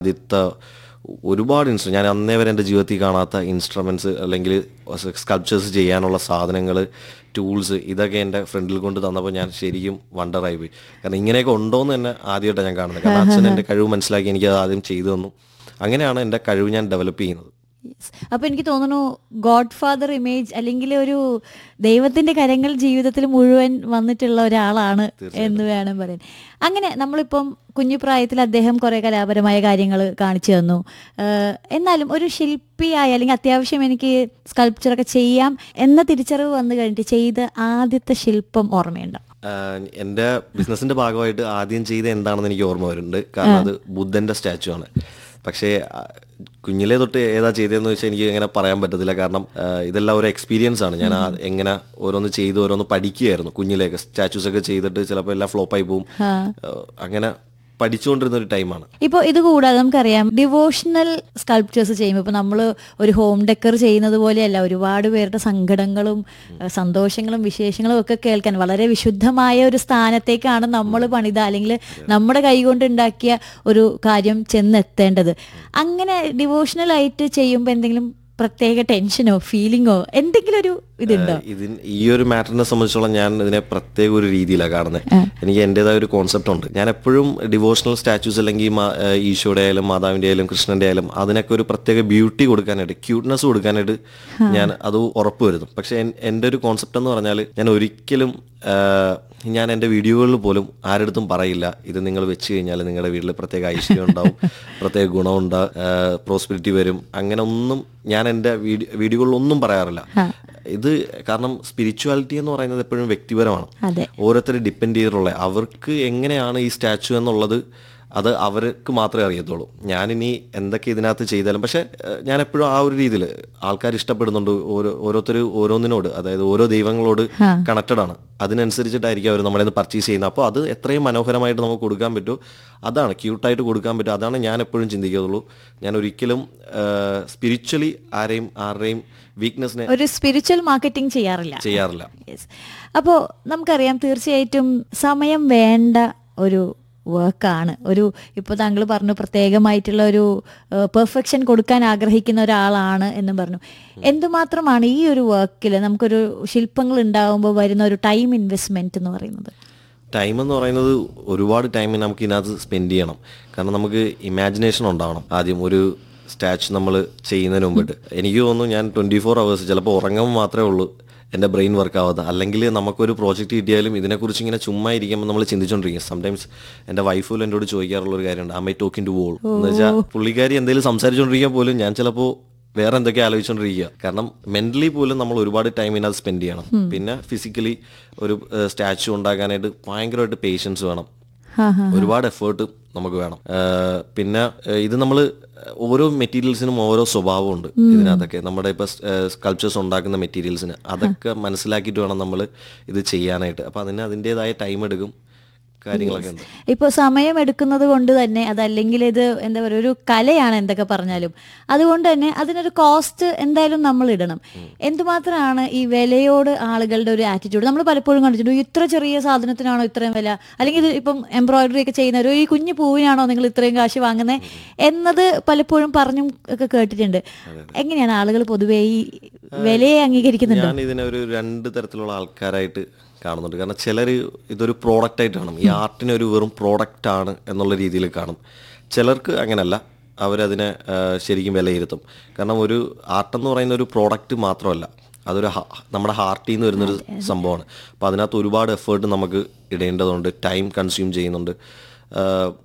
ആദ്യത്തെ ഒരുപാട് ഇൻസ്ട്രു ഞാൻ അന്നേ വരെ എൻ്റെ ജീവിതത്തിൽ കാണാത്ത ഇൻസ്ട്രുമെൻറ്റ്സ് അല്ലെങ്കിൽ സ്കൾപ്ചേഴ്സ് ചെയ്യാനുള്ള സാധനങ്ങൾ ടൂൾസ് ഇതൊക്കെ എൻ്റെ ഫ്രണ്ടിൽ കൊണ്ട് തന്നപ്പോൾ ഞാൻ ശരിക്കും വണ്ടറായി പോയി കാരണം ഇങ്ങനെയൊക്കെ ഉണ്ടോയെന്ന് തന്നെ ആദ്യമായിട്ടാണ് ഞാൻ കാണുന്നത് കാരണം അച്ഛൻ എൻ്റെ കഴിവ് മനസ്സിലാക്കി എനിക്ക് അത് ആദ്യം ചെയ്തു തന്നു അങ്ങനെയാണ് എൻ്റെ കഴിവ് ഞാൻ ഡെവലപ്പ് ചെയ്യുന്നത് Yes. അപ്പൊ എനിക്ക് തോന്നുന്നു ഗോഡ് ഫാദർ ഇമേജ് അല്ലെങ്കിൽ ഒരു ദൈവത്തിന്റെ കരങ്ങൾ ജീവിതത്തിൽ മുഴുവൻ വന്നിട്ടുള്ള ഒരാളാണ് എന്ന് വേണം പറയാൻ അങ്ങനെ നമ്മളിപ്പം കുഞ്ഞു പ്രായത്തിൽ അദ്ദേഹം കുറെ കലാപരമായ കാര്യങ്ങൾ കാണിച്ചു തന്നു ഏഹ് എന്നാലും ഒരു ശില്പിയായ അല്ലെങ്കിൽ അത്യാവശ്യം എനിക്ക് സ്കൾപ്ചറൊക്കെ ചെയ്യാം എന്ന തിരിച്ചറിവ് വന്നു കഴിഞ്ഞിട്ട് ചെയ്ത ആദ്യത്തെ ശില്പം ഓർമ്മയുണ്ടോ ആഹ് എൻ്റെ ബിസിനസിന്റെ ഭാഗമായിട്ട് ആദ്യം ചെയ്ത എന്താണെന്ന് എനിക്ക് ഓർമ്മ വരുന്നുണ്ട് കാരണം അത് ബുദ്ധന്റെ സ്റ്റാച്ചു ആണ് പക്ഷേ ആ, കുഞ്ഞിലേ തൊട്ട് ഏതാ ചെയ്തതെന്ന് വെച്ചാൽ എനിക്ക് അങ്ങനെ പറയാൻ പറ്റത്തില്ല കാരണം ആഹ് ഇതെല്ലാം ഒരു എക്സ്പീരിയൻസ് ആണ് ഞാൻ ആ- എങ്ങനെ ഓരോന്ന് ചെയ്ത് ഓരോന്ന് പഠിക്കുകയായിരുന്നു കുഞ്ഞിലേക്ക് സ്റ്റാച്യൂസ് ഒക്കെ ചെയ്തിട്ട് ചിലപ്പോൾ എല്ലാം ഫ്ലോപ്പായി പോകും ആഹ് അങ്ങനെ പഠിച്ചുകൊണ്ടിരുന്ന ഒരു ടൈമാണ് ഇപ്പോൾ ഇത് കൂടാതെ നമുക്കറിയാം ഡിവോഷണൽ സ്കൾപ്ചേഴ്സ് ചെയ്യുമ്പോൾ ഇപ്പോൾ നമ്മൾ ഒരു ഹോം ഡെക്കർ ചെയ്യുന്നത് പോലെയല്ല ഒരുപാട് പേരുടെ സങ്കടങ്ങളും ഏഹ് സന്തോഷങ്ങളും വിശേഷങ്ങളും ഒക്കെ കേൾക്കാൻ വളരെ വിശുദ്ധമായ ഒരു സ്ഥാനത്തേക്കാണ് നമ്മൾ പണിത അല്ലെങ്കിൽ നമ്മുടെ കൈകൊണ്ട് ഉണ്ടാക്കിയ ഒരു കാര്യം ചെന്നെത്തേണ്ടത് അങ്ങനെ ഡിവോഷണൽ ആയിട്ട് ചെയ്യുമ്പോൾ എന്തെങ്കിലും പ്രത്യേക ടെൻഷനോ ഫീലിങ്ങോ എന്തെങ്കിലും ഒരു ഇതുണ്ടോ ഇതിന് ഈ ഒരു മാറ്ററിനെ സംബന്ധിച്ചോളം ഞാൻ ഇതിനെ പ്രത്യേക ഒരു രീതിയിലാണ് കാണുന്നത് എനിക്ക് എൻ്റെതായ ഒരു കോൺസെപ്റ്റ് ഉണ്ട് ഞാൻ എപ്പോഴും ഡിവോഷണൽ സ്റ്റാച്യൂസ് അല്ലെങ്കിൽ മാ- ഏഹ് ഈശോയുടെ ആയാലും മാതാവിൻ്റെ ആയാലും കൃഷ്ണൻ്റെ ആയാലും അതിനൊക്കെ ഒരു പ്രത്യേക ബ്യൂട്ടി കൊടുക്കാനായിട്ട് ക്യൂട്ട്നെസ് കൊടുക്കാനായിട്ട് ഞാൻ അത് ഉറപ്പ് വരുന്നു പക്ഷെ എൻ- എൻ്റെ ഒരു കോൺസെപ്റ്റ് എന്ന് പറഞ്ഞാൽ ഞാൻ ഒരിക്കലും ആഹ്, ഞാൻ എൻ്റെ വീഡിയോകളിൽ പോലും ആരുടെ പറയില്ല ഇത് നിങ്ങൾ വെച്ച് കഴിഞ്ഞാൽ നിങ്ങളുടെ വീട്ടിൽ പ്രത്യേക ഐശ്വര്യം ഉണ്ടാവും പ്രത്യേക ഗുണമുണ്ടാവും പ്രോസ്പെരിറ്റി വരും അങ്ങനെ ഒന്നും ഞാൻ എൻ്റെ വീഡിയോ വീഡിയോകളിലൊന്നും പറയാറില്ല ഇത് കാരണം സ്പിരിച്വാലിറ്റി എന്ന് പറയുന്നത് എപ്പോഴും വ്യക്തിപരമാണ് അതെ ഓരോരുത്തർ ഡിപ്പെൻഡ് ചെയ്തിട്ടുള്ള അവർക്ക് എങ്ങനെയാണ് ഈ സ്റ്റാച്ചു എന്നുള്ളത് അത് അവർക്ക് മാത്രമേ അറിയത്തുള്ളൂ ഞാനിനി എന്തൊക്കെ ഇതിനകത്ത് ചെയ്താലും പക്ഷെ ഏഹ്, ഞാൻ എപ്പോഴും ആ ഒരു രീതിയിൽ ആൾക്കാർ ഇഷ്ടപ്പെടുന്നുണ്ട് ഓരോ ഓരോരുത്തർ ഓരോന്നിനോട് അതായത് ഓരോ ദൈവങ്ങളോട് കണക്റ്റഡ് ആണ് അതിനനുസരിച്ചിട്ടായിരിക്കും അവർ നമ്മളെ പർച്ചേസ് ചെയ്യുന്നത് അപ്പോൾ അത് എത്രയും മനോഹരമായിട്ട് നമുക്ക് കൊടുക്കാൻ പറ്റുമോ അതാണ് ക്യൂട്ടായിട്ട് കൊടുക്കാൻ പറ്റും അതാണ് ഞാൻ എപ്പോഴും ചിന്തിക്കത്തുള്ളൂ ഞാൻ ഒരിക്കലും സ്പിരിച്വലി ആരെയും ആരുടെയും വീക്ക്നെസ്സിനെ ഒരു സ്പിരിച്വൽ മാർക്കറ്റിംഗ് ചെയ്യാറില്ല ചെയ്യാറില്ല യെസ് അപ്പോൾ നമുക്കറിയാം തീർച്ചയായിട്ടും സമയം വേണ്ട ഒരു വർക്കാണ് ഒരു ഇപ്പോൾ താങ്കൾ പറഞ്ഞു പ്രത്യേകമായിട്ടുള്ള ഒരു പെർഫെക്ഷൻ കൊടുക്കാൻ ആഗ്രഹിക്കുന്ന ഒരാളാണ് എന്നും പറഞ്ഞു എന്തുമാത്രമാണ് ഈ ഒരു വർക്കിൽ നമുക്കൊരു ശില്പങ്ങൾ ഉണ്ടാകുമ്പോൾ വരുന്ന ഒരു ടൈം ഇൻവെസ്റ്റ്മെന്റ് എന്ന് പറയുന്നത് ടൈം എന്ന് പറയുന്നത് ഒരുപാട് ടൈം നമുക്ക് ഇതിനകത്ത് സ്പെൻഡ് ചെയ്യണം കാരണം നമുക്ക് ഇമാജിനേഷൻ ഉണ്ടാവണം ആദ്യം ഒരു സ്റ്റാച്ചു നമ്മൾ ചെയ്യുന്നതിന് മുമ്പിട്ട് എനിക്ക് തോന്നുന്നു ഞാൻ ട്വൻറ്റി ഫോർ അവേഴ്സ് ചിലപ്പോൾ ഉറങ്ങുമ്പോൾ മാത്രമേ ഉള്ളൂ എൻ്റെ ബ്രെയിൻ വർക്ക് ആവാത്ത അല്ലെങ്കിൽ നമുക്കൊരു പ്രോജക്റ്റ് കിട്ടിയാലും ഇതിനെക്കുറിച്ച് ഇങ്ങനെ ചുമ്മാ ഇരിക്കുമ്പോൾ നമ്മൾ ചിന്തിച്ചുകൊണ്ടിരിക്കും സംടൈംസ് എൻ്റെ വൈഫിൽ എന്നോട് ചോദിക്കാറുള്ള ഒരു കാര്യമുണ്ട് അമ്മ ടോക്കിംഗ് ടു വോൾ എന്ന് വെച്ചാൽ പുള്ളിക്കാരി എന്തെങ്കിലും സംസാരിച്ചുകൊണ്ടിരിക്കാൻ പോലും ഞാൻ ചിലപ്പോൾ വേറെ എന്തൊക്കെ ആലോചിച്ചുകൊണ്ടിരിക്കുക കാരണം മെന്റലി പോലും നമ്മൾ ഒരുപാട് ടൈം ഇതിനകത്ത് സ്പെൻഡ് ചെയ്യണം പിന്നെ ഫിസിക്കലി ഒരു സ്റ്റാച്ചു ഉണ്ടാക്കാനായിട്ട് ഭയങ്കരമായിട്ട് പേഷ്യൻസ് വേണം ഹാ ഹാ ഒരുപാട് എഫേർട്ട് നമുക്ക് വേണം ഏഹ് പിന്നെ ഏഹ് ഇത് നമ്മൾ ഓരോ മെറ്റീരിയൽസിനും ഓരോ സ്വഭാവമുണ്ട് ഇതിനകത്തൊക്കെ നമ്മുടെ ഇപ്പൊ സ്കൾപ്ചേഴ്സ് ഉണ്ടാക്കുന്ന മെറ്റീരിയൽസിന് അതൊക്കെ മനസ്സിലാക്കിയിട്ട് വേണം നമ്മൾ ഇത് ചെയ്യാനായിട്ട് അപ്പൊ അതിന് അതിൻ്റെതായ ടൈം എടുക്കും കാര്യങ്ങളൊക്കെ ഉണ്ട് ഇപ്പോൾ സമയം എടുക്കുന്നത് കൊണ്ട് തന്നെ അതല്ലെങ്കിൽ ഇത് എന്താ പറയുക ഒരു കലയാണ് എന്തൊക്കെ പറഞ്ഞാലും അതുകൊണ്ട് തന്നെ അതിനൊരു കോസ്റ്റ് എന്തായാലും നമ്മൾ ഇടണം എന്തുമാത്രമാണ് ഈ വിലയോട് ആളുകളുടെ ഒരു ആറ്റിറ്റ്യൂഡ് നമ്മൾ പലപ്പോഴും കണ്ടിട്ടുണ്ട് ഇത്ര ചെറിയ സാധനത്തിനാണോ ഇത്രയും വില അല്ലെങ്കിൽ ഇത് ഇപ്പം എംബ്രോയിഡറി ഒക്കെ ചെയ്യുന്നവർ ഈ കുഞ്ഞു പൂവിനാണോ നിങ്ങൾ ഇത്രയും കാശ് വാങ്ങുന്നത് എന്നത് പലപ്പോഴും പറഞ്ഞും ഒക്കെ കേട്ടിട്ടുണ്ട് എങ്ങനെയാണ് ആളുകൾ പൊതുവേ ഈ വിലയെ അംഗീകരിക്കുന്നുണ്ടോ ഞാൻ ഇതിനെ ഒരു രണ്ട് തരത്തിലുള്ള ആൾക്കാരായിട്ട് കാണുന്നുണ്ട് കാരണം ചിലർ ഇതൊരു പ്രോഡക്റ്റ് ആയിട്ട് കാണും ഈ ആർട്ടിനെ ഒരു വെറും പ്രോഡക്റ്റ് ആണ് എന്നുള്ള രീതിയിൽ കാണും ചിലർക്ക് അങ്ങനല്ല അവരതിനെ ആ, ശരിക്കും വിലയിരുത്തും കാരണം ഒരു ആർട്ട് എന്ന് പറയുന്ന ഒരു പ്രോഡക്റ്റ് മാത്രമല്ല അതൊരു ഹ- നമ്മുടെ ഹാർട്ടിൽ നിന്ന് വരുന്നൊരു സംഭവമാണ് അപ്പോൾ അതിനകത്ത് ഒരുപാട് എഫേർട്ട് നമുക്ക് ഇടേണ്ടതുണ്ട് ടൈം കൺസ്യൂം ചെയ്യുന്നുണ്ട് ആ,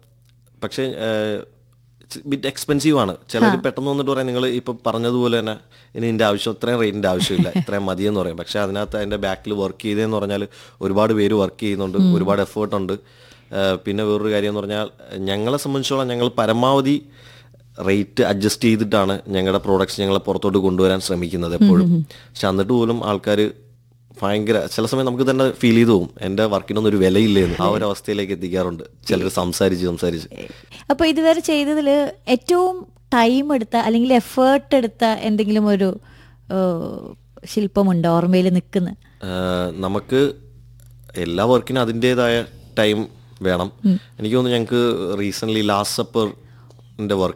പക്ഷേ ബിറ്റ് എക്സ്പെൻസീവ് ആണ് ചിലർ പെട്ടെന്ന് വന്നിട്ട് പറയാം നിങ്ങൾ ഇപ്പൊ പറഞ്ഞതുപോലെ തന്നെ ഇനി ഇതിന്റെ ആവശ്യം ഇത്രയും റേറ്റിന്റെ ആവശ്യമില്ല ഇത്രയും മതിയെന്ന് പറയും പക്ഷെ അതിനകത്ത് അതിന്റെ ബാക്കിൽ വർക്ക് ചെയ്തതെന്ന് പറഞ്ഞാൽ ഒരുപാട് പേര് വർക്ക് ചെയ്യുന്നുണ്ട് ഒരുപാട് എഫേർട്ട് ഉണ്ട് ആ, പിന്നെ വേറൊരു കാര്യം എന്ന് പറഞ്ഞാൽ ഞങ്ങളെ സംബന്ധിച്ചോളം ഞങ്ങൾ പരമാവധി റേറ്റ് അഡ്ജസ്റ്റ് ചെയ്തിട്ടാണ് ഞങ്ങളുടെ പ്രോഡക്റ്റ്സ് ഞങ്ങൾ പുറത്തോട്ട് കൊണ്ടുവരാൻ ശ്രമിക്കുന്നത് എപ്പോഴും പക്ഷെ എന്നിട്ട് പോലും ആൾക്കാർ ഭയങ്കര ചില സമയം നമുക്ക് തന്നെ ഫീൽ ചെയ്തു പോകും എൻ്റെ വർക്കിനൊന്നും ഒരു വിലയില്ലെന്ന് ആ ഒരു അവസ്ഥയിലേക്ക് എത്തിക്കാറുണ്ട് ചിലർ സംസാരിച്ച് സംസാരിച്ച് അപ്പൊ ഇതുവരെ ചെയ്തതിൽ ഏറ്റവും ടൈം എടുത്ത അല്ലെങ്കിൽ എഫേർട്ട് എടുത്ത എന്തെങ്കിലും ഒരു ഏഹ്, ശില്പമുണ്ടോ ഓർമ്മയിൽ നിൽക്കുന്ന ആഹ് നമുക്ക് എല്ലാ വർക്കിനും അതിൻ്റെതായ ടൈം വേണം എനിക്ക് തോന്നുന്നു ഞങ്ങൾക്ക് റീസെൻ്റ്ലി ലാസ്റ്റ് സപ്പർ ആർട്ടിൻ്റെ വർക്ക്